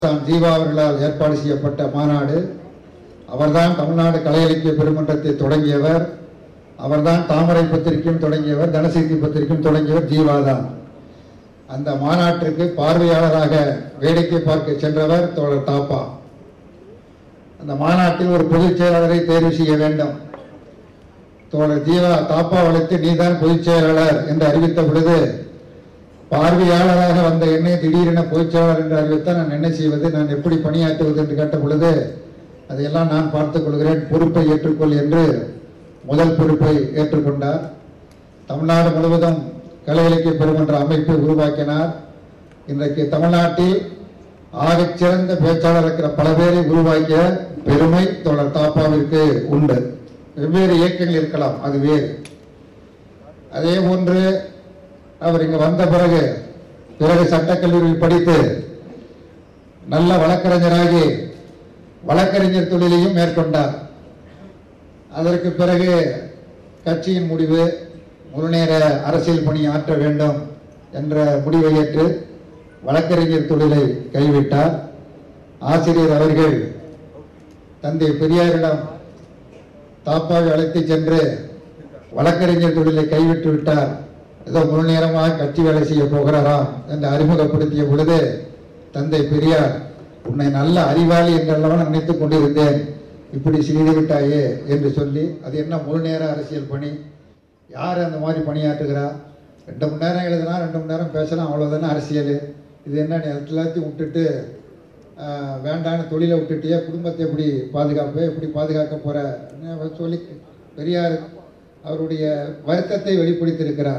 தான் ஜீவா அவர்களால் ஏற்பாடு செய்யப்பட்ட மாநாடு அவர்தான் தமிழ்நாடு கலை இலக்கிய பெருமன்றத்தை தொடங்கியவர் அவர்தான் தாமரை பத்திரிகையும் தொடங்கியவர் தனசக்தி பத்திரிகையும் தொடங்கியவர் ஜீவா தான் அந்த மாநாட்டிற்கு பார்வையாளராக வேடிக்கை பார்க்க சென்றவர் தோழர் தாப்பா அந்த மாநாட்டில் ஒரு பொதுச் செயலாளரை தேர்வு செய்ய வேண்டும் தோழர் ஜீவா தாப்பா வளைத்து நீதான் பொதுச் செயலாளர் என்று அறிவித்த பொழுது பார்வையாளராக வந்த என்னை திடீரென பொதுச் செயலாளர் என்று அறிவித்தால் நான் என்ன செய்வது நான் எப்படி பணியாற்றுவது என்று கேட்ட பொழுது அதையெல்லாம் நான் பார்த்துக் கொள்கிறேன் பொறுப்பை ஏற்றுக்கொள் என்று முதல் பொறுப்பை ஏற்றுக்கொண்டார் தமிழ்நாடு முழுவதும் கலை இலக்கிய பெருமன்ற அமைப்பை உருவாக்கினார் இன்றைக்கு தமிழ்நாட்டில் ஆகச் சிறந்த பேச்சாளர் இருக்கிற பல பேரை உருவாக்கிய பெருமை தோழர் தாப்பாவிற்கு உண்டு வெவ்வேறு இயக்கங்கள் இருக்கலாம் அது வேறு அதே போன்று அவர் இங்கு வந்த பிறகு பிறகு சட்டக்கல்லூரியில் படித்து நல்ல வழக்கறிஞராகி வழக்கறிஞர் தொழிலையும் மேற்கொண்டார் அதற்கு பிறகு கட்சியின் முடிவு முழுநேர அரசியல் பணி ஆற்ற வேண்டும் என்ற முடிவை ஏற்று வழக்கறிஞர் தொழிலை கைவிட்டார் ஆசிரியர் அவர்கள் தந்தை பெரியாரிடம் தாப்பாவை அழைத்து சென்று வழக்கறிஞர் தொழிலை கைவிட்டு விட்டார் ஏதோ முழு நேரமாக கட்சி வேலை செய்ய போகிறாராம் என்று அறிமுகப்படுத்திய பொழுது தந்தை பெரியார் உன்னை நல்ல அறிவாளி என்றெல்லாம் நினைத்துக் கொண்டிருந்தேன் இப்படி செய்து விட்டாயே என்று சொல்லி அது என்ன முழு நேர அரசியல் பணி யார் அந்த மாதிரி பணியாற்றுகிறா ரெண்டு மணி நேரம் எழுதுனா ரெண்டு மணி நேரம் பேசலாம் அவ்வளோதானே அரசியல் இது என்ன நீ எல்லாத்தையும் விட்டுட்டு ஆஹ், வேண்டான்னு தொழிலை விட்டுட்டியே குடும்பத்தை எப்படி பாதுகாப்பு எப்படி பாதுகாக்க போற அவர் சொல்லி பெரியார் அவருடைய வருத்தத்தை வெளிப்படுத்தியிருக்கிறார்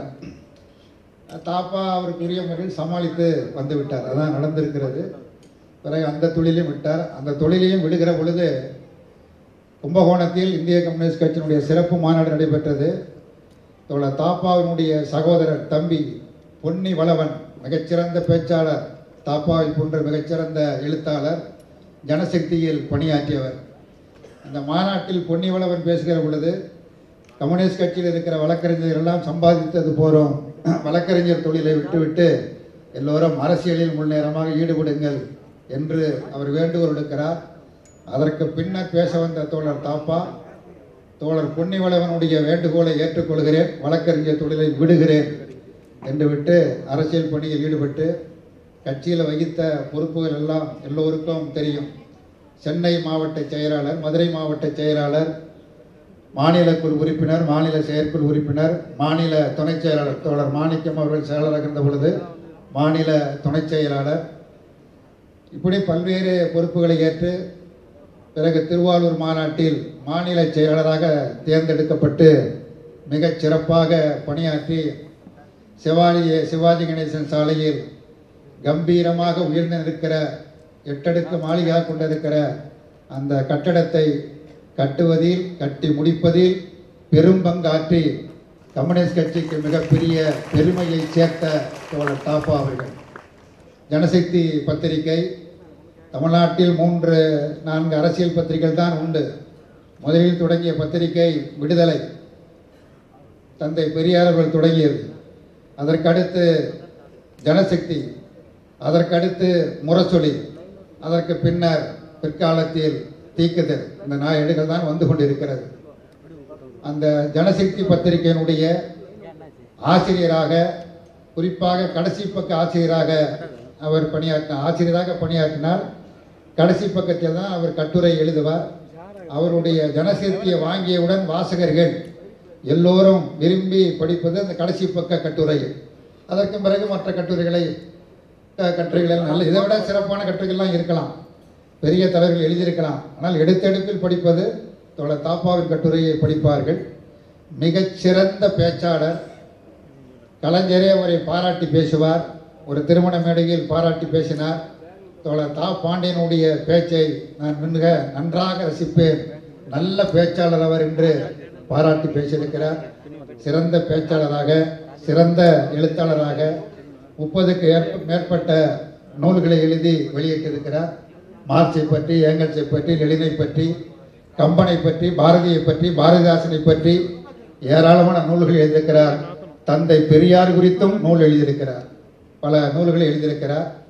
தாப்பா அவருக்குரிய முறையில் சமாளித்து வந்து விட்டார் அதான் நடந்திருக்கிறது பிறகு அந்த தொழிலையும் விட்டார் அந்த தொழிலையும் விடுகிற பொழுது கும்பகோணத்தில் இந்திய கம்யூனிஸ்ட் கட்சியினுடைய சிறப்பு மாநாடு நடைபெற்றது தோழர் தாப்பாவினுடைய சகோதரர் தம்பி பொன்னி வளவன் மிகச்சிறந்த பேச்சாளர் தாப்பாவை போன்ற மிகச்சிறந்த எழுத்தாளர் ஜனசக்தியில் பணியாற்றியவர் அந்த மாநாட்டில் பொன்னி வளவன் பேசுகிற பொழுது கம்யூனிஸ்ட் கட்சியில் இருக்கிற வழக்கறிஞர்கள் எல்லாம் சம்பாதித்தது போறோம் வழக்கறிஞர் தொழிலை விட்டுவிட்டு எல்லோரும் அரசியலில் முன்னேறமாக ஈடுபடுங்கள் என்று அவர் வேண்டுகோள் எடுக்கிறார் அதற்கு பின்னர் பேச வந்த தோழர் தாப்பா தோழர் பொன்னிவளவனுடைய வேண்டுகோளை ஏற்றுக்கொள்கிறேன் வழக்கறிஞர் தொழிலை விடுகிறேன் என்று விட்டு அரசியல் பணியில் ஈடுபட்டு கட்சியில் வகித்த பொறுப்புகள் எல்லாம் எல்லோருக்கும் தெரியும் சென்னை மாவட்ட செயலாளர் மதுரை மாவட்ட செயலாளர் மாநில குழு உறுப்பினர் மாநில செயற்குழு உறுப்பினர் மாநில துணைச் செயலாளர் தோழர் மாணிக்கம் அவர்கள் செயலாளராக இருந்த பொழுது மாநில துணைச் செயலாளர் இப்படி பல்வேறு பொறுப்புகளை ஏற்று பிறகு திருவாரூர் மாநாட்டில் மாநில செயலாளராக தேர்ந்தெடுக்கப்பட்டு மிகச் சிறப்பாக பணியாற்றி சிவாஜி சிவாஜி கணேசன் சாலையில் கம்பீரமாக உயர்ந்து நிற்கிற எட்டடுக்கு மாளிகையாக கொண்டிருக்கிற அந்த கட்டடத்தை கட்டுவதில் கட்டி முடிப்பதில் பெரும் பங்காற்றி கம்யூனிஸ்ட் கட்சிக்கு மிகப்பெரிய பெருமையை சேர்த்த தோழர் தாப்பா அவர்கள் ஜனசக்தி பத்திரிகை தமிழ்நாட்டில் மூன்று நான்கு அரசியல் பத்திரிகைகள் தான் உண்டு முதலில் தொடங்கிய பத்திரிகை விடுதலை தந்தை பெரியார் அவர்கள் தொடங்கியது அதற்கடுத்து ஜனசக்தி அதற்கடுத்து முரசொலி அதற்கு பின்னர் பிற்காலத்தில் தீக்குதல் இந்த நாயேடுகள் தான் வந்து கொண்டிருக்கிறது அந்த ஜனசக்தி பத்திரிகையினுடைய ஆசிரியராக குறிப்பாக கடைசி பக்க ஆசிரியராக அவர் பணியாற்றினார் ஆசிரியராக பணியாற்றினார் கடைசி பக்கத்தில் தான் அவர் கட்டுரை எழுதுவார் அவருடைய ஜனசக்தியை வாங்கியவுடன் வாசகர்கள் எல்லோரும் விரும்பி படிப்பது அந்த கடைசி பக்க கட்டுரை அதற்கு பிறகு மற்ற கட்டுரைகளை க- கட்டுரைகள் நல்ல இதை விட சிறப்பான கட்டுரைகள்லாம் இருக்கலாம் பெரிய தலைவர்கள் எழுதியிருக்கலாம் ஆனால் எடுத்தெடுப்பில் படிப்பது தோழர் தாப்பாவின் கட்டுரையை படிப்பார்கள் மிகச்சிறந்த பேச்சாளர் கலைஞரே அவரை பாராட்டி பேசுவார் ஒரு திருமண மேடையில் பாராட்டி பேசினார் தோழர் தா பாண்டியனுடைய பேச்சை நான் மிக நன்றாக ரசிப்பேன் நல்ல பேச்சாளர் அவர் என்று பாராட்டி பேசியிருக்கிறார் சிறந்த பேச்சாளராக சிறந்த எழுத்தாளராக முப்பதுக்கு ஏற்ப மேற்பட்ட நூல்களை எழுதி வெளியிட்டிருக்கிறார் மார்க்ஸை பற்றி ஏங்கல்ஸை பற்றி லெனினை பற்றி கம்பனை பற்றி பாரதியை பற்றி பாரதிதாசனை பற்றி ஏராளமான நூல்கள் எழுதியிருக்கிறார் தந்தை பெரியார் குறித்தும் நூல் எழுதியிருக்கிறார் பல நூல்களை எழுதியிருக்கிறார்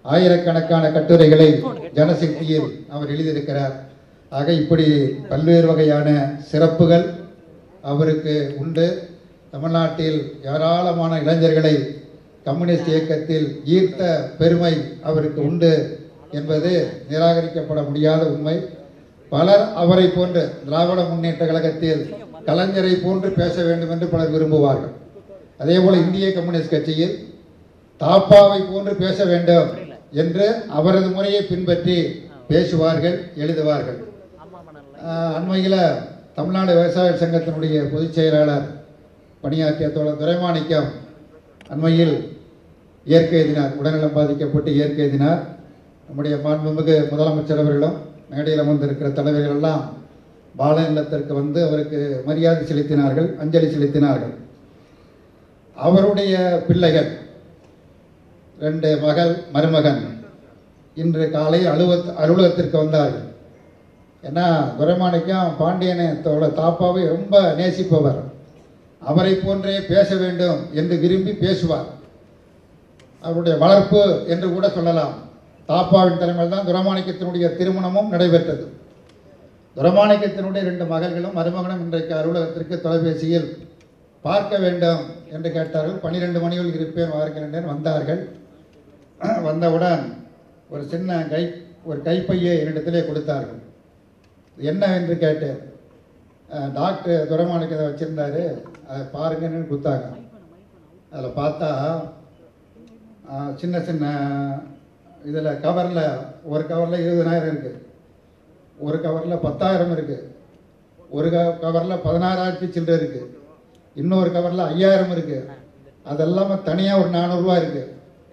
ஆயிரக்கணக்கான கட்டுரைகளை ஜனசக்தியில் அவர் எழுதியிருக்கிறார் ஆக இப்படி பல்வேறு வகையான சிறப்புகள் அவருக்கு உண்டு தமிழ்நாட்டில் ஏராளமான இளைஞர்களை கம்யூனிஸ்ட் இயக்கத்தில் ஈர்த்த பெருமை அவருக்கு உண்டு என்பது நிராகரிக்கப்பட முடியாத உண்மை பலர் அவரை போன்று திராவிட முன்னேற்ற கழகத்தில் கலைஞரை போன்று பேச வேண்டும் என்று பலர் விரும்புவார்கள் அதேபோல இந்திய கம்யூனிஸ்ட் கட்சியில் தாப்பாவை போன்று பேச வேண்டும் என்று அவரது முறையை பின்பற்றி பேசுவார்கள் எழுதுவார்கள் ஆஹ் அண்மையில் தமிழ்நாடு விவசாய சங்கத்தினுடைய பொதுச் செயலாளர் பணியாற்றிய தோழர் துரைமாணிக்கம் அண்மையில் இயற்கை எழுதினார் உடல்நலம் பாதிக்கப்பட்டு இயற்கை எழுதினார் நம்முடைய மாண்புமிகு முதலமைச்சர் அவர்களும் மேடையில் அமர்ந்திருக்கிற தலைவர்கள் எல்லாம் பால இல்லத்திற்கு வந்து அவருக்கு மரியாதை செலுத்தினார்கள் அஞ்சலி செலுத்தினார்கள் அவருடைய பிள்ளைகள் ரெண்டு மகள் மருமகன் இன்று காலை அலுவலக அலுவலகத்திற்கு வந்தார்கள் ஏன்னா துரைமாணிக்கம் பாண்டியனை தோழ தாப்பாவை ரொம்ப நேசிப்பவர் அவரை போன்றே பேச வேண்டும் என்று விரும்பி பேசுவார் அவருடைய வளர்ப்பு என்று கூட சொல்லலாம் தாப்பாவின் தலைமையில் தான் துரமாணிக்கத்தினுடைய திருமணமும் நடைபெற்றது துரமாணிக்கத்தினுடைய ரெண்டு மகள்களும் மருமகனும் இன்றைக்கு அலுவலகத்திற்கு தொலைபேசியில் பார்க்க வேண்டும் என்று கேட்டார்கள் பன்னிரெண்டு மணியில் இருப்பேன் வாருங்கள் வந்தார்கள் வந்தவுடன் ஒரு சின்ன கை ஒரு கைப்பையை என்னிடத்திலே கொடுத்தார்கள் என்ன என்று கேட்டேன் அஹ், டாக்டர் துரமாணிக்கத்தை வச்சுருந்தாரு அதை பாருங்கன்னு கொடுத்தாங்க அதில் பார்த்தா அஹ், சின்ன சின்ன இதில் கவரில் ஒரு கவரில் இருபதனாயிரம் இருக்குது ஒரு கவரில் பத்தாயிரம் இருக்குது ஒரு க கவரில் பதினாறாயிரத்தி சில்லறை இருக்குது இன்னொரு கவரில் ஐயாயிரம் இருக்குது அதெல்லாம தனியாக ஒரு நானூறுரூவா இருக்குது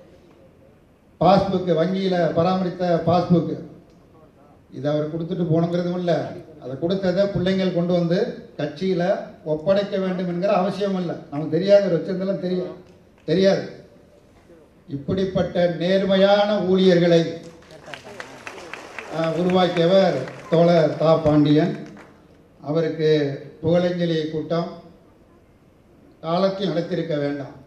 பாஸ்புக்கு வங்கியில் பராமரித்த பாஸ்புக்கு இதை அவர் கொடுத்துட்டு போகணுங்கிறதும் இல்லை அதை கொடுத்ததை பிள்ளைங்கள் கொண்டு வந்து கட்சியில் ஒப்படைக்க வேண்டும் என்கிற அவசியம் இல்லை நமக்கு தெரியாது ஒரு வச்சிருந்தாலும் தெரியும் தெரியாது இப்படிப்பட்ட நேர்மையான ஊழியர்களை ஆஹ், உருவாக்கியவர் தோழர் தா பாண்டியன் அவருக்கு புகழஞ்சலி கூட்டம் காலத்தில் நடத்தியிருக்க வேண்டாம்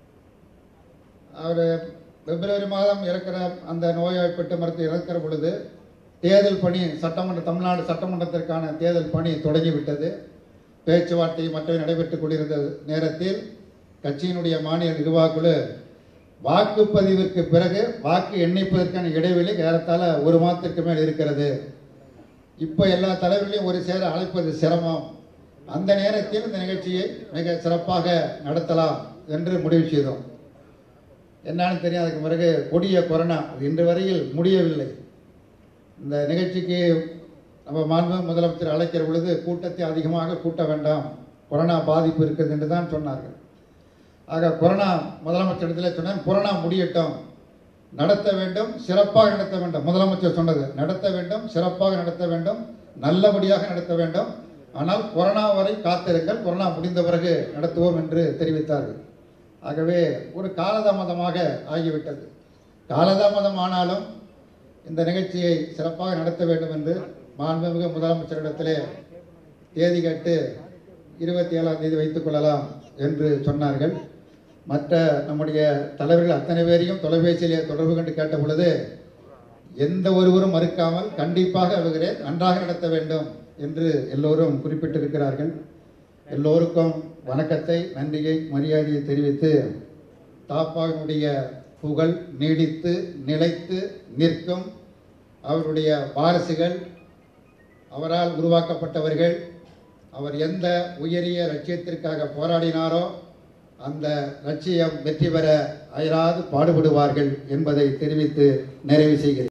அவர் பிப்ரவரி மாதம் இறக்கிற அந்த நோய்வாய்ப்பட்டு மரத்தை இறக்கிற பொழுது தேர்தல் பணி சட்டமன்ற தமிழ்நாடு சட்டமன்றத்திற்கான தேர்தல் பணி தொடங்கிவிட்டது பேச்சுவார்த்தை மற்றவை நடைபெற்றுக் கொண்டிருந்த நேரத்தில் கட்சியினுடைய மாநில நிர்வாகக்குழு வாக்குப்பதிவிற்கு பிறகு வாக்கு எண்ணிப்பதற்கான இடைவெளி ஏறத்தாழ ஒரு மாதத்திற்கு மேல் இருக்கிறது இப்போ எல்லா தலைவர்களையும் ஒரு சேர அழைப்பது சிரமம் அந்த நேரத்தில் இந்த நிகழ்ச்சியை மிக சிறப்பாக நடத்தலாம் என்று முடிவு செய்தோம் என்னன்னு தெரியும் அதுக்கு பிறகு கொடிய கொரோனா அது இன்று வரையில் முடியவில்லை இந்த நிகழ்ச்சிக்கு நம்ம மாண்பு முதலமைச்சர் அழைக்கிற பொழுது கூட்டத்தை அதிகமாக கூட்ட வேண்டாம் கொரோனா பாதிப்பு இருக்குது என்று தான் சொன்னார்கள் ஆக கொரோனா முதலமைச்சரிடத்தில் சொன்னேன் கொரோனா முடியட்டும் நடத்த வேண்டும் சிறப்பாக நடத்த வேண்டும் முதலமைச்சர் சொன்னது நடத்த வேண்டும் சிறப்பாக நடத்த வேண்டும் நல்லபடியாக நடத்த வேண்டும் ஆனால் கொரோனா வரை காத்திருங்கள் கொரோனா முடிந்த பிறகு நடத்துவோம் என்று தெரிவித்தார்கள் ஆகவே ஒரு காலதாமதமாக ஆகிவிட்டது காலதாமதம் ஆனாலும் இந்த நிகழ்ச்சியை சிறப்பாக நடத்த வேண்டும் என்று மாண்புமிகு முதலமைச்சரிடத்திலே தேதி கேட்டு இருபத்தி ஏழாம் தேதி வைத்துக் கொள்ளலாம் என்று சொன்னார்கள் மற்ற நம்முடைய தலைவர்கள் அத்தனை பேரையும் தொலைபேசியிலே தொடர்பு கொண்டு கேட்ட பொழுது எந்த ஒருவரும் மறுக்காமல் கண்டிப்பாக அவர்களே நன்றாக நடத்த வேண்டும் என்று எல்லோரும் குறிப்பிட்டிருக்கிறார்கள் எல்லோருக்கும் வணக்கத்தை நன்றியை மரியாதையை தெரிவித்து தாப்பாவினுடைய புகழ் நீடித்து நிலைத்து நிற்கும் அவருடைய வாரிசுகள் அவரால் உருவாக்கப்பட்டவர்கள் அவர் எந்த உயரிய லட்சியத்திற்காக போராடினாரோ அந்த லட்சியம் வெற்றி பெற அயராது பாடுபடுவார்கள் என்பதை தெரிவித்து நிறைவு செய்கிறேன்